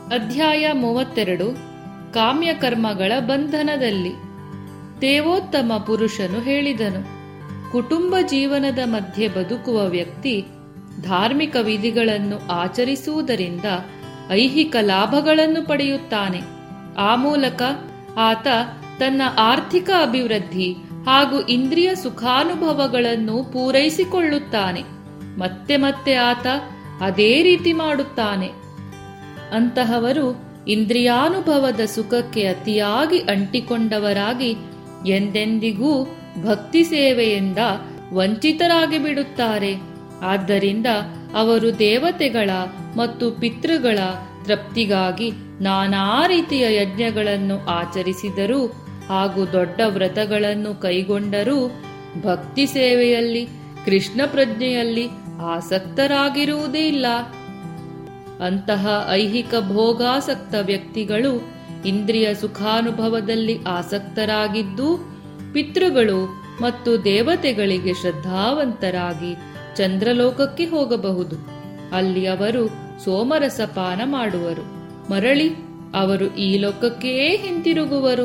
ಅಧ್ಯಾಯ ಮೂವತ್ತೆರಡು ಕಾಮ್ಯಕರ್ಮಗಳ ಬಂಧನದಲ್ಲಿ ದೇವೋತ್ತಮ ಪುರುಷನು ಹೇಳಿದನು ಕುಟುಂಬ ಜೀವನದ ಮಧ್ಯೆ ಬದುಕುವ ವ್ಯಕ್ತಿ ಧಾರ್ಮಿಕ ವಿಧಿಗಳನ್ನು ಆಚರಿಸುವುದರಿಂದ ಐಹಿಕ ಲಾಭಗಳನ್ನು ಪಡೆಯುತ್ತಾನೆ ಆ ಮೂಲಕ ಆತ ತನ್ನ ಆರ್ಥಿಕ ಅಭಿವೃದ್ಧಿ ಹಾಗೂ ಇಂದ್ರಿಯ ಸುಖಾನುಭವಗಳನ್ನು ಪೂರೈಸಿಕೊಳ್ಳುತ್ತಾನೆ ಮತ್ತೆ ಮತ್ತೆ ಆತ ಅದೇ ರೀತಿ ಮಾಡುತ್ತಾನೆ ಅಂತಹವರು ಇಂದ್ರಿಯಾನುಭವದ ಸುಖಕ್ಕೆ ಅತಿಯಾಗಿ ಅಂಟಿಕೊಂಡವರಾಗಿ ಎಂದೆಂದಿಗೂ ಭಕ್ತಿ ಸೇವೆಯಿಂದ ವಂಚಿತರಾಗಿ ಬಿಡುತ್ತಾರೆ ಆದ್ದರಿಂದ ಅವರು ದೇವತೆಗಳ ಮತ್ತು ಪಿತೃಗಳ ತೃಪ್ತಿಗಾಗಿ ನಾನಾ ರೀತಿಯ ಯಜ್ಞಗಳನ್ನು ಆಚರಿಸಿದರೂ ಹಾಗೂ ದೊಡ್ಡ ವ್ರತಗಳನ್ನು ಕೈಗೊಂಡರೂ ಭಕ್ತಿ ಸೇವೆಯಲ್ಲಿ ಕೃಷ್ಣ ಪ್ರಜ್ಞೆಯಲ್ಲಿ ಆಸಕ್ತರಾಗಿರುವುದೇ ಇಲ್ಲ ಅಂತಹ ಐಹಿಕ ಭೋಗಾಸಕ್ತ ವ್ಯಕ್ತಿಗಳು ಇಂದ್ರಿಯ ಸುಖಾನುಭವದಲ್ಲಿ ಆಸಕ್ತರಾಗಿದ್ದು ಪಿತೃಗಳು ಮತ್ತು ದೇವತೆಗಳಿಗೆ ಶ್ರದ್ಧಾವಂತರಾಗಿ ಚಂದ್ರಲೋಕಕ್ಕೆ ಹೋಗಬಹುದು ಅಲ್ಲಿ ಅವರು ಸೋಮರಸಪಾನ ಮಾಡುವರು ಮರಳಿ ಅವರು ಈ ಲೋಕಕ್ಕೇ ಹಿಂತಿರುಗುವರು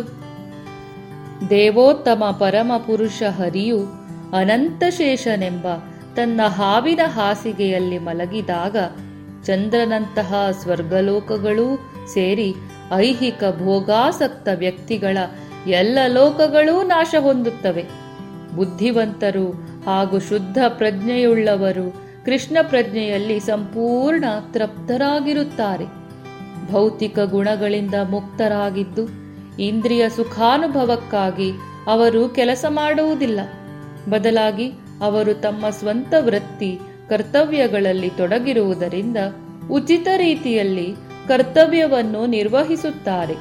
ದೇವೋತ್ತಮ ಪರಮ ಪುರುಷ ಹರಿಯು ಅನಂತಶೇಷನೆಂಬ ತನ್ನ ಹಾವಿನ ಹಾಸಿಗೆಯಲ್ಲಿ ಮಲಗಿದಾಗ ಚಂದ್ರನಂತಹ ಸ್ವರ್ಗಲೋಕಗಳೂ ಸೇರಿ ಐಹಿಕ ಭೋಗಾಸಕ್ತ ವ್ಯಕ್ತಿಗಳ ಎಲ್ಲ ಲೋಕಗಳೂ ನಾಶ ಹೊಂದುತ್ತವೆ ಬುದ್ಧಿವಂತರು ಹಾಗೂ ಶುದ್ಧ ಪ್ರಜ್ಞೆಯುಳ್ಳವರು ಕೃಷ್ಣ ಪ್ರಜ್ಞೆಯಲ್ಲಿ ಸಂಪೂರ್ಣ ತೃಪ್ತರಾಗಿರುತ್ತಾರೆ ಭೌತಿಕ ಗುಣಗಳಿಂದ ಮುಕ್ತರಾಗಿದ್ದು ಇಂದ್ರಿಯ ಸುಖಾನುಭವಕ್ಕಾಗಿ ಅವರು ಕೆಲಸ ಮಾಡುವುದಿಲ್ಲ ಬದಲಾಗಿ ಅವರು ತಮ್ಮ ಸ್ವಂತ ವೃತ್ತಿ ಕರ್ತವ್ಯಗಳಲ್ಲಿ ತೊಡಗಿರುವುದರಿಂದ ಉಚಿತ ರೀತಿಯಲ್ಲಿ ಕರ್ತವ್ಯವನ್ನು ನಿರ್ವಹಿಸುತ್ತಾರೆ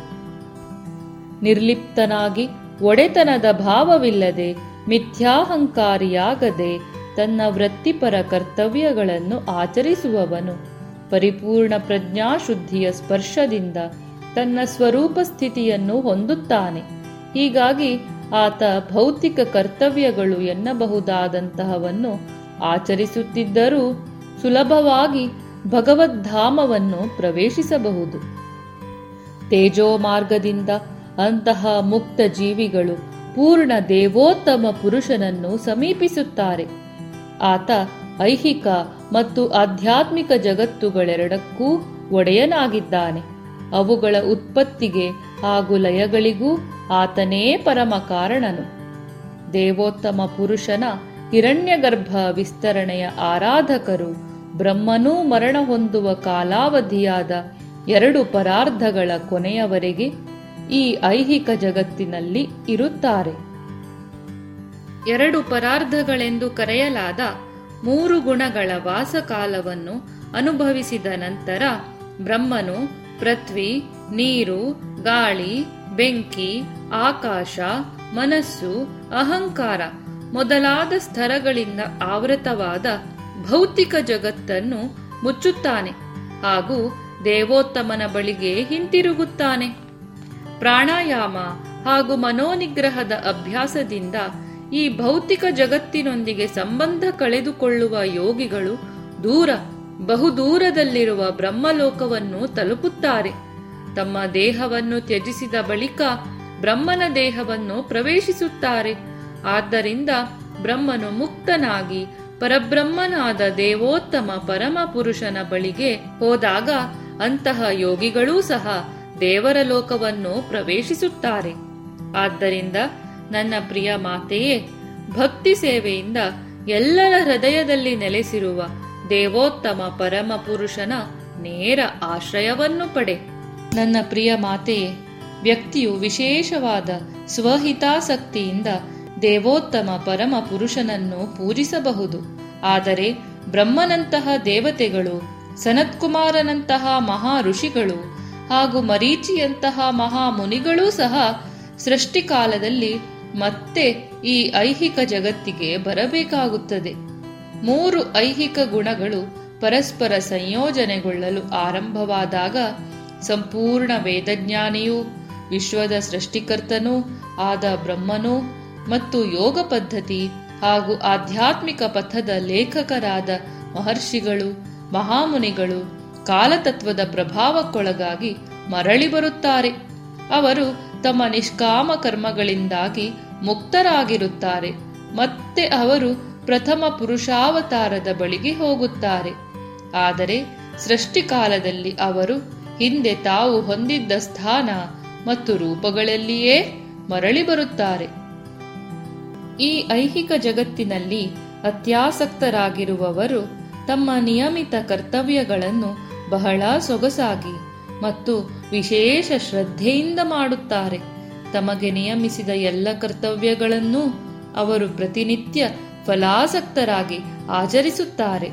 ನಿರ್ಲಿಪ್ತನಾಗಿ ಒಡೆತನದ ಭಾವವಿಲ್ಲದೆ ಮಿಥ್ಯಾಹಂಕಾರಿಯಾಗದೆ ತನ್ನ ವೃತ್ತಿಪರ ಕರ್ತವ್ಯಗಳನ್ನು ಆಚರಿಸುವವನು ಪರಿಪೂರ್ಣ ಪ್ರಜ್ಞಾಶುದ್ಧಿಯ ಸ್ಪರ್ಶದಿಂದ ತನ್ನ ಸ್ವರೂಪ ಸ್ಥಿತಿಯನ್ನು ಹೊಂದುತ್ತಾನೆ ಹೀಗಾಗಿ ಆತ ಭೌತಿಕ ಕರ್ತವ್ಯಗಳು ಎನ್ನಬಹುದಾದಂತಹವನ್ನು ಆಚರಿಸುತ್ತಿದ್ದರೂ ಸುಲಭವಾಗಿ ಭಗವದ್ಧಾಮವನ್ನು ಪ್ರವೇಶಿಸಬಹುದು ತೇಜೋ ಮಾರ್ಗದಿಂದ ಅಂತಹ ಮುಕ್ತ ಜೀವಿಗಳು ಪೂರ್ಣ ದೇವೋತ್ತಮ ಪುರುಷನನ್ನು ಸಮೀಪಿಸುತ್ತಾರೆ ಆತ ಐಹಿಕ ಮತ್ತು ಆಧ್ಯಾತ್ಮಿಕ ಜಗತ್ತುಗಳೆರಡಕ್ಕೂ ಒಡೆಯನಾಗಿದ್ದಾನೆ ಅವುಗಳ ಉತ್ಪತ್ತಿಗೆ ಹಾಗೂ ಲಯಗಳಿಗೂ ಆತನೇ ಪರಮ ಕಾರಣನು ದೇವೋತ್ತಮ ಪುರುಷನ ಹಿರಣ್ಯಗರ್ಭ ವಿಸ್ತರಣೆಯ ಆರಾಧಕರು ಬ್ರಹ್ಮನೂ ಮರಣ ಹೊಂದುವ ಕಾಲಾವಧಿಯಾದ ಎರಡು ಪರಾರ್ಧಗಳ ಕೊನೆಯವರೆಗೆ ಈ ಐಹಿಕ ಜಗತ್ತಿನಲ್ಲಿ ಇರುತ್ತಾರೆ ಎರಡು ಪರಾರ್ಧಗಳೆಂದು ಕರೆಯಲಾದ ಮೂರು ಗುಣಗಳ ವಾಸಕಾಲವನ್ನು ಅನುಭವಿಸಿದ ನಂತರ ಬ್ರಹ್ಮನು ಪೃಥ್ವಿ ನೀರು ಗಾಳಿ ಬೆಂಕಿ ಆಕಾಶ ಮನಸ್ಸು ಅಹಂಕಾರ ಮೊದಲಾದ ಸ್ತರಗಳಿಂದ ಆವೃತವಾದ ಭೌತಿಕ ಜಗತ್ತನ್ನು ಮುಚ್ಚುತ್ತಾನೆ ಹಾಗೂ ದೇವೋತ್ತಮನ ಬಳಿಗೆ ಹಿಂತಿರುಗುತ್ತಾನೆ ಪ್ರಾಣಾಯಾಮ ಹಾಗೂ ಮನೋನಿಗ್ರಹದ ಅಭ್ಯಾಸದಿಂದ ಈ ಭೌತಿಕ ಜಗತ್ತಿನೊಂದಿಗೆ ಸಂಬಂಧ ಕಳೆದುಕೊಳ್ಳುವ ಯೋಗಿಗಳು ದೂರ ಬಹುದೂರದಲ್ಲಿರುವ ಬ್ರಹ್ಮಲೋಕವನ್ನು ತಲುಪುತ್ತಾರೆ ತಮ್ಮ ದೇಹವನ್ನು ತ್ಯಜಿಸಿದ ಬಳಿಕ ಬ್ರಹ್ಮನ ದೇಹವನ್ನು ಪ್ರವೇಶಿಸುತ್ತಾರೆ ಆದ್ದರಿಂದ ಬ್ರಹ್ಮನು ಮುಕ್ತನಾಗಿ ಪರಬ್ರಹ್ಮನಾದ ದೇವೋತ್ತಮ ಪರಮ ಪುರುಷನ ಬಳಿಗೆ ಹೋದಾಗ ಅಂತಹ ಯೋಗಿಗಳೂ ಸಹ ದೇವರ ಲೋಕವನ್ನು ಪ್ರವೇಶಿಸುತ್ತಾರೆ ಆದ್ದರಿಂದ ನನ್ನ ಪ್ರಿಯ ಮಾತೆಯೇ ಭಕ್ತಿ ಸೇವೆಯಿಂದ ಎಲ್ಲರ ಹೃದಯದಲ್ಲಿ ನೆಲೆಸಿರುವ ದೇವೋತ್ತಮ ಪರಮ ಪುರುಷನ ನೇರ ಆಶ್ರಯವನ್ನು ಪಡೆ ನನ್ನ ಪ್ರಿಯ ಮಾತೆಯೇ ವ್ಯಕ್ತಿಯು ವಿಶೇಷವಾದ ಸ್ವಹಿತಾಸಕ್ತಿಯಿಂದ ದೇವೋತ್ತಮ ಪರಮ ಪುರುಷನನ್ನು ಪೂಜಿಸಬಹುದು ಆದರೆ ಬ್ರಹ್ಮನಂತಹ ದೇವತೆಗಳು ಸನತ್ಕುಮಾರನಂತಹ ಮಹಾ ಋಷಿಗಳು ಹಾಗೂ ಮರೀಚಿಯಂತಹ ಮಹಾ ಮುನಿಗಳೂ ಸಹ ಸೃಷ್ಟಿಕಾಲದಲ್ಲಿ ಮತ್ತೆ ಈ ಐಹಿಕ ಜಗತ್ತಿಗೆ ಬರಬೇಕಾಗುತ್ತದೆ ಮೂರು ಐಹಿಕ ಗುಣಗಳು ಪರಸ್ಪರ ಸಂಯೋಜನೆಗೊಳ್ಳಲು ಆರಂಭವಾದಾಗ ಸಂಪೂರ್ಣ ವೇದಜ್ಞಾನಿಯೂ ವಿಶ್ವದ ಸೃಷ್ಟಿಕರ್ತನೂ ಆದ ಬ್ರಹ್ಮನೂ ಮತ್ತು ಯೋಗ ಪದ್ಧತಿ ಹಾಗೂ ಆಧ್ಯಾತ್ಮಿಕ ಪಥದ ಲೇಖಕರಾದ ಮಹರ್ಷಿಗಳು ಮಹಾಮುನಿಗಳು ಕಾಲತತ್ವದ ಪ್ರಭಾವಕ್ಕೊಳಗಾಗಿ ಮರಳಿ ಬರುತ್ತಾರೆ ಅವರು ತಮ್ಮ ನಿಷ್ಕಾಮ ಕರ್ಮಗಳಿಂದಾಗಿ ಮುಕ್ತರಾಗಿರುತ್ತಾರೆ ಮತ್ತೆ ಅವರು ಪ್ರಥಮ ಪುರುಷಾವತಾರದ ಬಳಿಗೆ ಹೋಗುತ್ತಾರೆ ಆದರೆ ಸೃಷ್ಟಿಕಾಲದಲ್ಲಿ ಅವರು ಹಿಂದೆ ತಾವು ಹೊಂದಿದ್ದ ಸ್ಥಾನ ಮತ್ತು ರೂಪಗಳಲ್ಲಿಯೇ ಮರಳಿ ಬರುತ್ತಾರೆ ಈ ಐಹಿಕ ಜಗತ್ತಿನಲ್ಲಿ ಅತ್ಯಾಸಕ್ತರಾಗಿರುವವರು ತಮ್ಮ ನಿಯಮಿತ ಕರ್ತವ್ಯಗಳನ್ನು ಬಹಳ ಸೊಗಸಾಗಿ ಮತ್ತು ವಿಶೇಷ ಶ್ರದ್ಧೆಯಿಂದ ಮಾಡುತ್ತಾರೆ ತಮಗೆ ನಿಯಮಿಸಿದ ಎಲ್ಲ ಕರ್ತವ್ಯಗಳನ್ನು ಅವರು ಪ್ರತಿನಿತ್ಯ ಫಲಾಸಕ್ತರಾಗಿ ಆಚರಿಸುತ್ತಾರೆ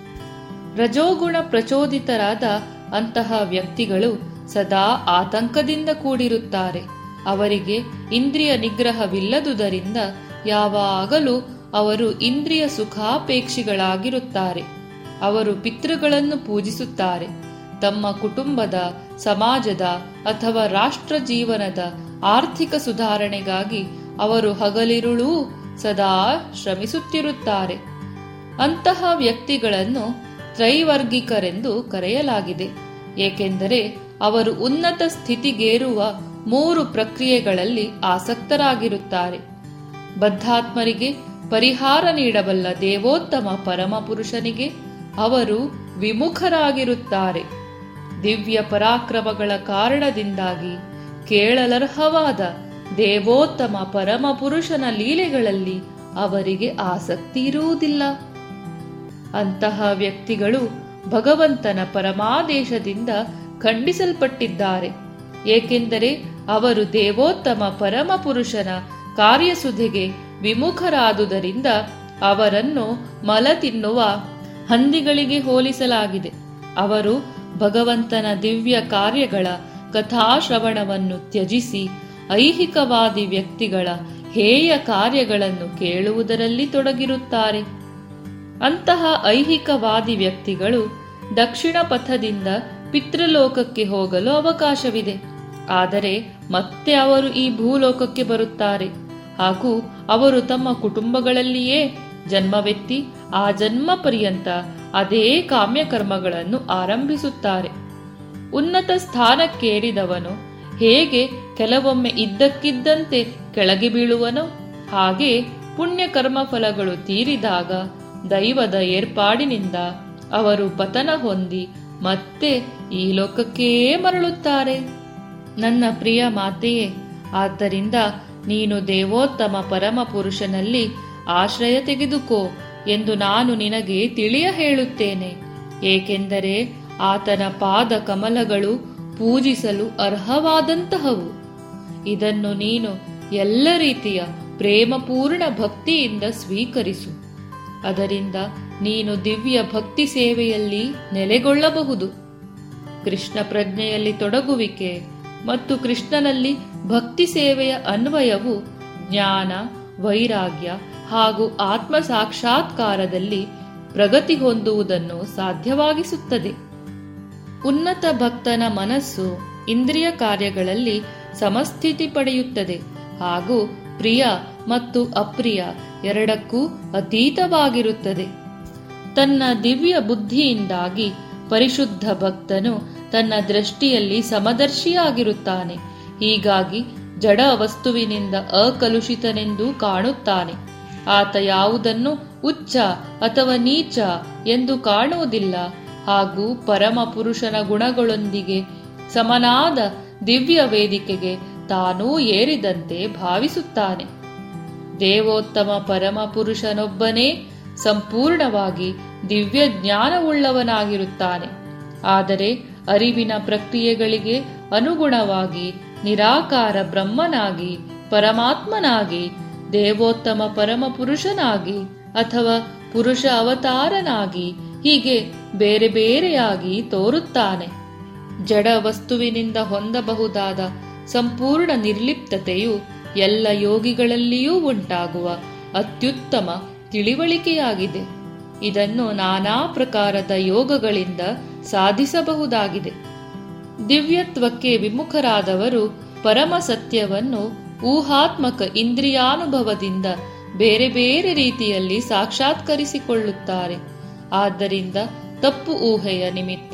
ರಜೋಗುಣ ಪ್ರಚೋದಿತರಾದ ಅಂತಹ ವ್ಯಕ್ತಿಗಳು ಸದಾ ಆತಂಕದಿಂದ ಕೂಡಿರುತ್ತಾರೆ ಅವರಿಗೆ ಇಂದ್ರಿಯ ನಿಗ್ರಹವಿಲ್ಲದುದರಿಂದ ಯಾವಾಗಲೂ ಅವರು ಇಂದ್ರಿಯ ಸುಖಾಪೇಕ್ಷಿಗಳಾಗಿರುತ್ತಾರೆ ಅವರು ಪಿತೃಗಳನ್ನು ಪೂಜಿಸುತ್ತಾರೆ ತಮ್ಮ ಕುಟುಂಬದ ಸಮಾಜದ ಅಥವಾ ರಾಷ್ಟ್ರ ಜೀವನದ ಆರ್ಥಿಕ ಸುಧಾರಣೆಗಾಗಿ ಅವರು ಹಗಲಿರುಳೂ ಸದಾ ಶ್ರಮಿಸುತ್ತಿರುತ್ತಾರೆ ಅಂತಹ ವ್ಯಕ್ತಿಗಳನ್ನು ತ್ರೈವರ್ಗಿಕರೆಂದು ಕರೆಯಲಾಗಿದೆ ಏಕೆಂದರೆ ಅವರು ಉನ್ನತ ಸ್ಥಿತಿಗೇರುವ ಮೂರು ಪ್ರಕ್ರಿಯೆಗಳಲ್ಲಿ ಆಸಕ್ತರಾಗಿರುತ್ತಾರೆ ಬದ್ಧಾತ್ಮರಿಗೆ ಪರಿಹಾರ ನೀಡಬಲ್ಲ ದೇವೋತ್ತಮ ಪರಮಪುರುಷನಿಗೆ ಅವರು ವಿಮುಖರಾಗಿರುತ್ತಾರೆ ದಿವ್ಯ ಪರಾಕ್ರಮಗಳ ಕಾರಣದಿಂದಾಗಿ ಕೇಳಲರ್ಹವಾದ ದೇವೋತ್ತಮ ಪರಮಪುರುಷನ ಲೀಲೆಗಳಲ್ಲಿ ಅವರಿಗೆ ಆಸಕ್ತಿ ಇರುವುದಿಲ್ಲ ಅಂತಹ ವ್ಯಕ್ತಿಗಳು ಭಗವಂತನ ಪರಮಾದೇಶದಿಂದ ಖಂಡಿಸಲ್ಪಟ್ಟಿದ್ದಾರೆ ಏಕೆಂದರೆ ಅವರು ದೇವೋತ್ತಮ ಪರಮಪುರುಷನ ಕಾರ್ಯಸುಧೆಗೆ ವಿಮುಖರಾದುದರಿಂದ ಅವರನ್ನು ಮಲ ತಿನ್ನುವ ಹಂದಿಗಳಿಗೆ ಹೋಲಿಸಲಾಗಿದೆ ಅವರು ಭಗವಂತನ ದಿವ್ಯ ಕಾರ್ಯಗಳ ಕಥಾಶ್ರವಣವನ್ನು ತ್ಯಜಿಸಿ ಐಹಿಕವಾದಿ ವ್ಯಕ್ತಿಗಳ ಹೇಯ ಕಾರ್ಯಗಳನ್ನು ಕೇಳುವುದರಲ್ಲಿ ತೊಡಗಿರುತ್ತಾರೆ ಅಂತಹ ಐಹಿಕವಾದಿ ವ್ಯಕ್ತಿಗಳು ದಕ್ಷಿಣ ಪಥದಿಂದ ಪಿತೃಲೋಕಕ್ಕೆ ಹೋಗಲು ಅವಕಾಶವಿದೆ ಆದರೆ ಮತ್ತೆ ಅವರು ಈ ಭೂಲೋಕಕ್ಕೆ ಬರುತ್ತಾರೆ ಹಾಗೂ ಅವರು ತಮ್ಮ ಕುಟುಂಬಗಳಲ್ಲಿಯೇ ಜನ್ಮವೆತ್ತಿ ಆ ಜನ್ಮ ಪರ್ಯಂತ ಅದೇ ಕಾಮ್ಯಕರ್ಮಗಳನ್ನು ಆರಂಭಿಸುತ್ತಾರೆ ಉನ್ನತ ಸ್ಥಾನಕ್ಕೇರಿದವನು ಹೇಗೆ ಕೆಲವೊಮ್ಮೆ ಇದ್ದಕ್ಕಿದ್ದಂತೆ ಕೆಳಗೆ ಬೀಳುವನೋ ಹಾಗೆ ಪುಣ್ಯ ಕರ್ಮ ಫಲಗಳು ತೀರಿದಾಗ ದೈವದ ಏರ್ಪಾಡಿನಿಂದ ಅವರು ಪತನ ಹೊಂದಿ ಮತ್ತೆ ಈ ಲೋಕಕ್ಕೇ ಮರಳುತ್ತಾರೆ ನನ್ನ ಪ್ರಿಯ ಮಾತೆಯೇ ಆದ್ದರಿಂದ ನೀನು ದೇವೋತ್ತಮ ಪರಮ ಪುರುಷನಲ್ಲಿ ಆಶ್ರಯ ತೆಗೆದುಕೋ ಎಂದು ನಾನು ನಿನಗೆ ತಿಳಿಯ ಹೇಳುತ್ತೇನೆ ಏಕೆಂದರೆ ಆತನ ಪಾದ ಕಮಲಗಳು ಪೂಜಿಸಲು ಅರ್ಹವಾದಂತಹವು ಇದನ್ನು ನೀನು ಎಲ್ಲ ರೀತಿಯ ಪ್ರೇಮಪೂರ್ಣ ಭಕ್ತಿಯಿಂದ ಸ್ವೀಕರಿಸು ಅದರಿಂದ ನೀನು ದಿವ್ಯ ಭಕ್ತಿ ಸೇವೆಯಲ್ಲಿ ನೆಲೆಗೊಳ್ಳಬಹುದು ಕೃಷ್ಣ ಪ್ರಜ್ಞೆಯಲ್ಲಿ ತೊಡಗುವಿಕೆ ಮತ್ತು ಕೃಷ್ಣನಲ್ಲಿ ಭಕ್ತಿ ಸೇವೆಯ ಅನ್ವಯವು ಜ್ಞಾನ ವೈರಾಗ್ಯ ಹಾಗೂ ಆತ್ಮ ಸಾಕ್ಷಾತ್ಕಾರದಲ್ಲಿ ಪ್ರಗತಿ ಹೊಂದುವುದನ್ನು ಸಾಧ್ಯವಾಗಿಸುತ್ತದೆ ಉನ್ನತ ಭಕ್ತನ ಮನಸ್ಸು ಇಂದ್ರಿಯ ಕಾರ್ಯಗಳಲ್ಲಿ ಸಮಸ್ಥಿತಿ ಪಡೆಯುತ್ತದೆ ಹಾಗೂ ಪ್ರಿಯ ಮತ್ತು ಅಪ್ರಿಯ ಎರಡಕ್ಕೂ ಅತೀತವಾಗಿರುತ್ತದೆ ತನ್ನ ದಿವ್ಯ ಬುದ್ಧಿಯಿಂದಾಗಿ ಪರಿಶುದ್ಧ ಭಕ್ತನು ತನ್ನ ದೃಷ್ಟಿಯಲ್ಲಿ ಸಮದರ್ಶಿಯಾಗಿರುತ್ತಾನೆ ಹೀಗಾಗಿ ಜಡ ವಸ್ತುವಿನಿಂದ ಅಕಲುಷಿತನೆಂದು ಕಾಣುತ್ತಾನೆ ಆತ ಯಾವುದನ್ನು ಉಚ್ಚ ಅಥವಾ ನೀಚ ಎಂದು ಕಾಣುವುದಿಲ್ಲ ಹಾಗೂ ಪರಮ ಪುರುಷನ ಗುಣಗಳೊಂದಿಗೆ ಸಮನಾದ ದಿವ್ಯ ವೇದಿಕೆಗೆ ತಾನೂ ಏರಿದಂತೆ ಭಾವಿಸುತ್ತಾನೆ ದೇವೋತ್ತಮ ಪರಮ ಪುರುಷನೊಬ್ಬನೇ ಸಂಪೂರ್ಣವಾಗಿ ದಿವ್ಯ ಜ್ಞಾನವುಳ್ಳವನಾಗಿರುತ್ತಾನೆ ಆದರೆ ಅರಿವಿನ ಪ್ರಕ್ರಿಯೆಗಳಿಗೆ ಅನುಗುಣವಾಗಿ ನಿರಾಕಾರ ಬ್ರಹ್ಮನಾಗಿ ಪರಮಾತ್ಮನಾಗಿ ದೇವೋತ್ತಮ ಪರಮ ಪುರುಷನಾಗಿ ಅಥವಾ ಪುರುಷ ಅವತಾರನಾಗಿ ಹೀಗೆ ಬೇರೆ ಬೇರೆಯಾಗಿ ತೋರುತ್ತಾನೆ ಜಡ ವಸ್ತುವಿನಿಂದ ಹೊಂದಬಹುದಾದ ಸಂಪೂರ್ಣ ನಿರ್ಲಿಪ್ತತೆಯು ಎಲ್ಲ ಯೋಗಿಗಳಲ್ಲಿಯೂ ಉಂಟಾಗುವ ಅತ್ಯುತ್ತಮ ತಿಳಿವಳಿಕೆಯಾಗಿದೆ ಇದನ್ನು ನಾನಾ ಪ್ರಕಾರದ ಯೋಗಗಳಿಂದ ಸಾಧಿಸಬಹುದಾಗಿದೆ ದಿವ್ಯತ್ವಕ್ಕೆ ವಿಮುಖರಾದವರು ಪರಮ ಸತ್ಯವನ್ನು ಊಹಾತ್ಮಕ ಇಂದ್ರಿಯಾನುಭವದಿಂದ ಬೇರೆ ಬೇರೆ ರೀತಿಯಲ್ಲಿ ಸಾಕ್ಷಾತ್ಕರಿಸಿಕೊಳ್ಳುತ್ತಾರೆ ಆದ್ದರಿಂದ ತಪ್ಪು ಊಹೆಯ ನಿಮಿತ್ತ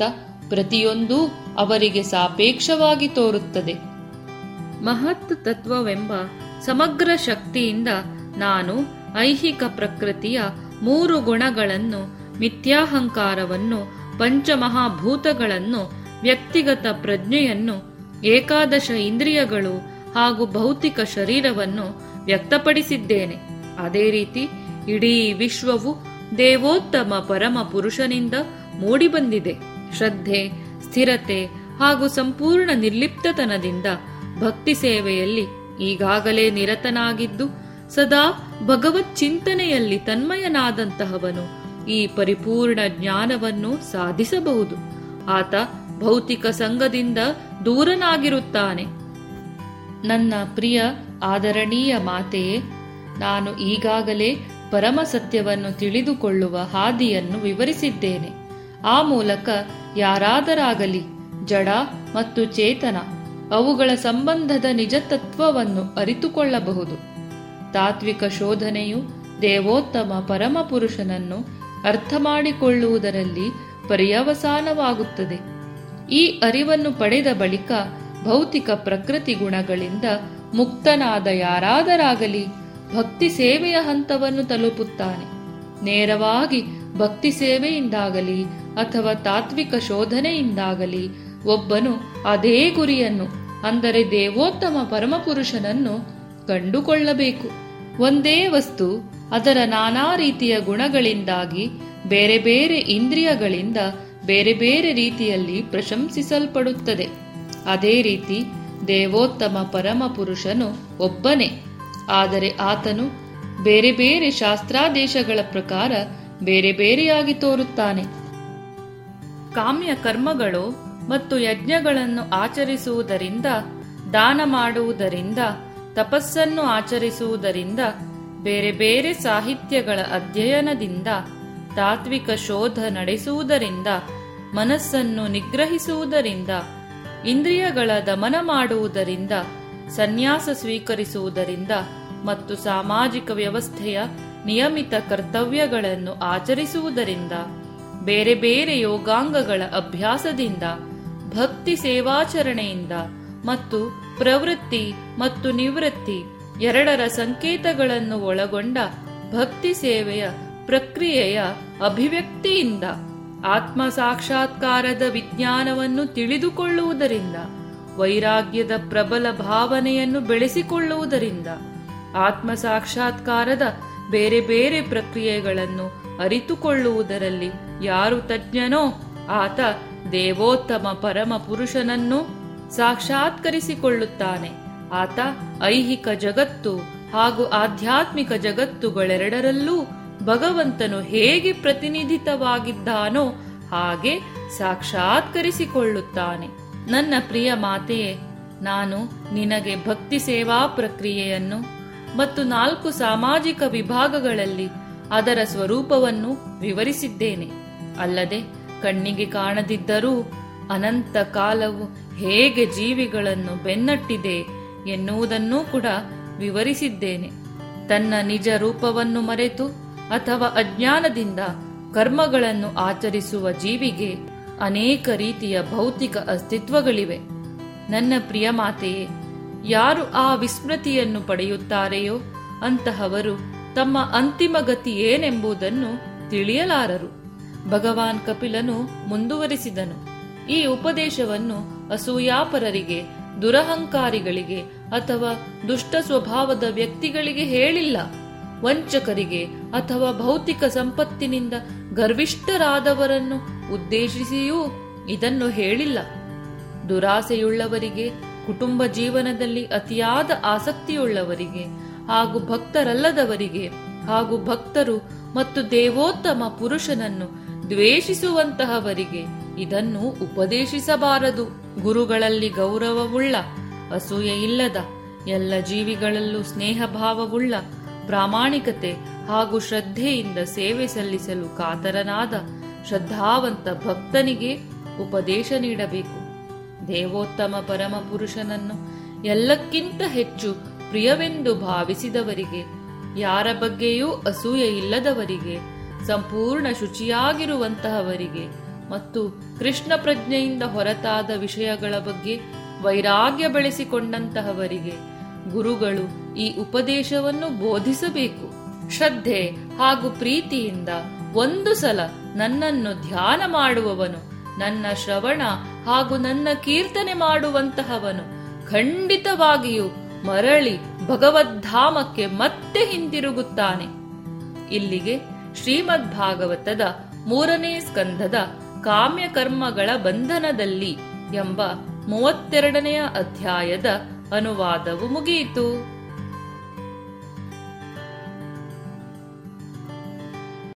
ಪ್ರತಿಯೊಂದೂ ಅವರಿಗೆ ಸಾಪೇಕ್ಷವಾಗಿ ತೋರುತ್ತದೆ ಮಹತ್ ತತ್ವವೆಂಬ ಸಮಗ್ರ ಶಕ್ತಿಯಿಂದ ನಾನು ಐಹಿಕ ಪ್ರಕೃತಿಯ ಮೂರು ಗುಣಗಳನ್ನು ಮಿಥ್ಯಾಹಂಕಾರವನ್ನು ಪಂಚಮಹಾಭೂತಗಳನ್ನು ವ್ಯಕ್ತಿಗತ ಪ್ರಜ್ಞೆಯನ್ನು ಏಕಾದಶ ಇಂದ್ರಿಯಗಳು ಹಾಗೂ ಭೌತಿಕ ಶರೀರವನ್ನು ವ್ಯಕ್ತಪಡಿಸಿದ್ದೇನೆ ಅದೇ ರೀತಿ ಇಡೀ ವಿಶ್ವವು ದೇವೋತ್ತಮ ಪರಮ ಪುರುಷನಿಂದ ಮೂಡಿಬಂದಿದೆ ಶ್ರದ್ಧೆ ಸ್ಥಿರತೆ ಹಾಗೂ ಸಂಪೂರ್ಣ ನಿರ್ಲಿಪ್ತತನದಿಂದ ಭಕ್ತಿ ಸೇವೆಯಲ್ಲಿ ಈಗಾಗಲೇ ನಿರತನಾಗಿದ್ದು ಸದಾ ಭಗವತ್ ಚಿಂತನೆಯಲ್ಲಿ ತನ್ಮಯನಾದಂತಹವನು ಈ ಪರಿಪೂರ್ಣ ಜ್ಞಾನವನ್ನು ಸಾಧಿಸಬಹುದು ಆತ ಭೌತಿಕ ಸಂಘದಿಂದ ದೂರನಾಗಿರುತ್ತಾನೆ ನನ್ನ ಪ್ರಿಯ ಆದರಣೀಯ ಮಾತೆಯೇ ನಾನು ಈಗಾಗಲೇ ಪರಮ ಸತ್ಯವನ್ನು ತಿಳಿದುಕೊಳ್ಳುವ ಹಾದಿಯನ್ನು ವಿವರಿಸಿದ್ದೇನೆ ಆ ಮೂಲಕ ಯಾರಾದರಾಗಲಿ ಜಡ ಮತ್ತು ಚೇತನ ಅವುಗಳ ಸಂಬಂಧದ ನಿಜತತ್ವವನ್ನು ಅರಿತುಕೊಳ್ಳಬಹುದು ತಾತ್ವಿಕ ಶೋಧನೆಯು ದೇವೋತ್ತಮ ಪರಮಪುರುಷನನ್ನು ಅರ್ಥ ಮಾಡಿಕೊಳ್ಳುವುದರಲ್ಲಿ ಪರ್ಯವಸಾನವಾಗುತ್ತದೆ ಈ ಅರಿವನ್ನು ಪಡೆದ ಬಳಿಕ ಭೌತಿಕ ಪ್ರಕೃತಿ ಗುಣಗಳಿಂದ ಮುಕ್ತನಾದ ಯಾರಾದರಾಗಲಿ ಭಕ್ತಿ ಸೇವೆಯ ಹಂತವನ್ನು ತಲುಪುತ್ತಾನೆ ನೇರವಾಗಿ ಭಕ್ತಿ ಸೇವೆಯಿಂದಾಗಲಿ ಅಥವಾ ತಾತ್ವಿಕ ಶೋಧನೆಯಿಂದಾಗಲಿ ಒಬ್ಬನು ಅದೇ ಗುರಿಯನ್ನು ಅಂದರೆ ದೇವೋತ್ತಮ ಪರಮಪುರುಷನನ್ನು ಕಂಡುಕೊಳ್ಳಬೇಕು ಒಂದೇ ವಸ್ತು ಅದರ ನಾನಾ ರೀತಿಯ ಗುಣಗಳಿಂದಾಗಿ ಬೇರೆ ಬೇರೆ ಇಂದ್ರಿಯಗಳಿಂದ ಬೇರೆ ಬೇರೆ ರೀತಿಯಲ್ಲಿ ಪ್ರಶಂಸಿಸಲ್ಪಡುತ್ತದೆ ಅದೇ ರೀತಿ ದೇವೋತ್ತಮ ಪರಮಪುರುಷನು ಒಬ್ಬನೇ ಆದರೆ ಆತನು ಬೇರೆ ಬೇರೆ ಶಾಸ್ತ್ರಾದೇಶಗಳ ಪ್ರಕಾರ ಬೇರೆ ಬೇರೆಯಾಗಿ ತೋರುತ್ತಾನೆ ಕಾಮ್ಯ ಕರ್ಮಗಳು ಮತ್ತು ಯಜ್ಞಗಳನ್ನು ಆಚರಿಸುವುದರಿಂದ ದಾನ ಮಾಡುವುದರಿಂದ ತಪಸ್ಸನ್ನು ಆಚರಿಸುವುದರಿಂದ ಬೇರೆ ಬೇರೆ ಸಾಹಿತ್ಯಗಳ ಅಧ್ಯಯನದಿಂದ ತಾತ್ವಿಕ ಶೋಧ ನಡೆಸುವುದರಿಂದ ಮನಸ್ಸನ್ನು ನಿಗ್ರಹಿಸುವುದರಿಂದ ಇಂದ್ರಿಯಗಳ ದಮನ ಮಾಡುವುದರಿಂದ ಸನ್ಯಾಸ ಸ್ವೀಕರಿಸುವುದರಿಂದ ಮತ್ತು ಸಾಮಾಜಿಕ ವ್ಯವಸ್ಥೆಯ ನಿಯಮಿತ ಕರ್ತವ್ಯಗಳನ್ನು ಆಚರಿಸುವುದರಿಂದ ಬೇರೆ ಬೇರೆ ಯೋಗಾಂಗಗಳ ಅಭ್ಯಾಸದಿಂದ ಭಕ್ತಿ ಸೇವಾಚರಣೆಯಿಂದ ಮತ್ತು ಪ್ರವೃತ್ತಿ ಮತ್ತು ನಿವೃತ್ತಿ ಎರಡರ ಸಂಕೇತಗಳನ್ನು ಒಳಗೊಂಡ ಭಕ್ತಿ ಸೇವೆಯ ಪ್ರಕ್ರಿಯೆಯ ಅಭಿವ್ಯಕ್ತಿಯಿಂದ ಆತ್ಮ ಸಾಕ್ಷಾತ್ಕಾರದ ವಿಜ್ಞಾನವನ್ನು ತಿಳಿದುಕೊಳ್ಳುವುದರಿಂದ ವೈರಾಗ್ಯದ ಪ್ರಬಲ ಭಾವನೆಯನ್ನು ಬೆಳೆಸಿಕೊಳ್ಳುವುದರಿಂದ ಆತ್ಮ ಸಾಕ್ಷಾತ್ಕಾರದ ಬೇರೆ ಬೇರೆ ಪ್ರಕ್ರಿಯೆಗಳನ್ನು ಅರಿತುಕೊಳ್ಳುವುದರಲ್ಲಿ ಯಾರು ತಜ್ಞನೋ ಆತ ದೇವೋತ್ತಮ ಪರಮ ಪುರುಷನನ್ನು ಸಾಕ್ಷಾತ್ಕರಿಸಿಕೊಳ್ಳುತ್ತಾನೆ ಆತ ಐಹಿಕ ಜಗತ್ತು ಹಾಗೂ ಆಧ್ಯಾತ್ಮಿಕ ಜಗತ್ತುಗಳೆರಡರಲ್ಲೂ ಭಗವಂತನು ಹೇಗೆ ಪ್ರತಿನಿಧಿತವಾಗಿದ್ದಾನೋ ಹಾಗೆ ಸಾಕ್ಷಾತ್ಕರಿಸಿಕೊಳ್ಳುತ್ತಾನೆ ನನ್ನ ಪ್ರಿಯ ಮಾತೆಯೇ ನಾನು ನಿನಗೆ ಭಕ್ತಿ ಸೇವಾ ಪ್ರಕ್ರಿಯೆಯನ್ನು ಮತ್ತು ನಾಲ್ಕು ಸಾಮಾಜಿಕ ವಿಭಾಗಗಳಲ್ಲಿ ಅದರ ಸ್ವರೂಪವನ್ನು ವಿವರಿಸಿದ್ದೇನೆ ಅಲ್ಲದೆ ಕಣ್ಣಿಗೆ ಕಾಣದಿದ್ದರೂ ಅನಂತ ಕಾಲವು ಹೇಗೆ ಜೀವಿಗಳನ್ನು ಬೆನ್ನಟ್ಟಿದೆ ಎನ್ನುವುದನ್ನೂ ಕೂಡ ವಿವರಿಸಿದ್ದೇನೆ ತನ್ನ ನಿಜ ರೂಪವನ್ನು ಮರೆತು ಅಥವಾ ಅಜ್ಞಾನದಿಂದ ಕರ್ಮಗಳನ್ನು ಆಚರಿಸುವ ಜೀವಿಗೆ ಅನೇಕ ರೀತಿಯ ಭೌತಿಕ ಅಸ್ತಿತ್ವಗಳಿವೆ ನನ್ನ ಪ್ರಿಯ ಮಾತೆಯೇ ಯಾರು ಆ ವಿಸ್ಮೃತಿಯನ್ನು ಪಡೆಯುತ್ತಾರೆಯೋ ಅಂತಹವರು ತಮ್ಮ ಅಂತಿಮ ಗತಿ ಏನೆಂಬುದನ್ನು ತಿಳಿಯಲಾರರು ಭಗವಾನ್ ಕಪಿಲನು ಮುಂದುವರಿಸಿದನು ಈ ಉಪದೇಶವನ್ನು ಅಸೂಯಾಪರರಿಗೆ ದುರಹಂಕಾರಿಗಳಿಗೆ ಅಥವಾ ದುಷ್ಟ ಸ್ವಭಾವದ ವ್ಯಕ್ತಿಗಳಿಗೆ ಹೇಳಿಲ್ಲ ವಂಚಕರಿಗೆ ಅಥವಾ ಭೌತಿಕ ಸಂಪತ್ತಿನಿಂದ ಗರ್ವಿಷ್ಠರಾದವರನ್ನು ಉದ್ದೇಶಿಸಿಯೂ ಇದನ್ನು ಹೇಳಿಲ್ಲ ದುರಾಸೆಯುಳ್ಳವರಿಗೆ ಕುಟುಂಬ ಜೀವನದಲ್ಲಿ ಅತಿಯಾದ ಆಸಕ್ತಿಯುಳ್ಳವರಿಗೆ ಹಾಗೂ ಭಕ್ತರಲ್ಲದವರಿಗೆ ಹಾಗೂ ಭಕ್ತರು ಮತ್ತು ದೇವೋತ್ತಮ ಪುರುಷನನ್ನು ದ್ವೇಷಿಸುವಂತಹವರಿಗೆ ಇದನ್ನು ಉಪದೇಶಿಸಬಾರದು ಗುರುಗಳಲ್ಲಿ ಗೌರವವುಳ್ಳ ಅಸೂಯೆ ಇಲ್ಲದ ಎಲ್ಲ ಜೀವಿಗಳಲ್ಲೂ ಸ್ನೇಹ ಭಾವವುಳ್ಳ ಪ್ರಾಮಾಣಿಕತೆ ಹಾಗೂ ಶ್ರದ್ಧೆಯಿಂದ ಸೇವೆ ಸಲ್ಲಿಸಲು ಕಾತರನಾದ ಶ್ರದ್ಧಾವಂತ ಭಕ್ತನಿಗೆ ಉಪದೇಶ ನೀಡಬೇಕು ದೇವೋತ್ತಮ ಪರಮ ಪುರುಷನನ್ನು ಎಲ್ಲಕ್ಕಿಂತ ಹೆಚ್ಚು ಪ್ರಿಯವೆಂದು ಭಾವಿಸಿದವರಿಗೆ ಯಾರ ಬಗ್ಗೆಯೂ ಅಸೂಯೆ ಇಲ್ಲದವರಿಗೆ ಸಂಪೂರ್ಣ ಶುಚಿಯಾಗಿರುವಂತಹವರಿಗೆ ಮತ್ತು ಕೃಷ್ಣ ಪ್ರಜ್ಞೆಯಿಂದ ಹೊರತಾದ ವಿಷಯಗಳ ಬಗ್ಗೆ ವೈರಾಗ್ಯ ಬೆಳೆಸಿಕೊಂಡಂತಹವರಿಗೆ ಗುರುಗಳು ಈ ಉಪದೇಶವನ್ನು ಬೋಧಿಸಬೇಕು ಶ್ರದ್ಧೆ ಹಾಗೂ ಪ್ರೀತಿಯಿಂದ ಒಂದು ಸಲ ನನ್ನನ್ನು ಧ್ಯಾನ ಮಾಡುವವನು ನನ್ನ ಶ್ರವಣ ಹಾಗೂ ನನ್ನ ಕೀರ್ತನೆ ಮಾಡುವಂತಹವನು ಖಂಡಿತವಾಗಿಯೂ ಮರಳಿ ಭಗವದ್ಧಾಮಕ್ಕೆ ಮತ್ತೆ ಹಿಂತಿರುಗುತ್ತಾನೆ ಇಲ್ಲಿಗೆ ಶ್ರೀಮದ್ ಭಾಗವತದ ಮೂರನೇ ಸ್ಕಂಧದ ಕಾಮ್ಯಕರ್ಮಗಳ ಬಂಧನದಲ್ಲಿ ಎಂಬ ಮೂವತ್ತೆರಡನೆಯ ಅಧ್ಯಾಯದ ಅನುವಾದವು ಮುಗಿಯಿತು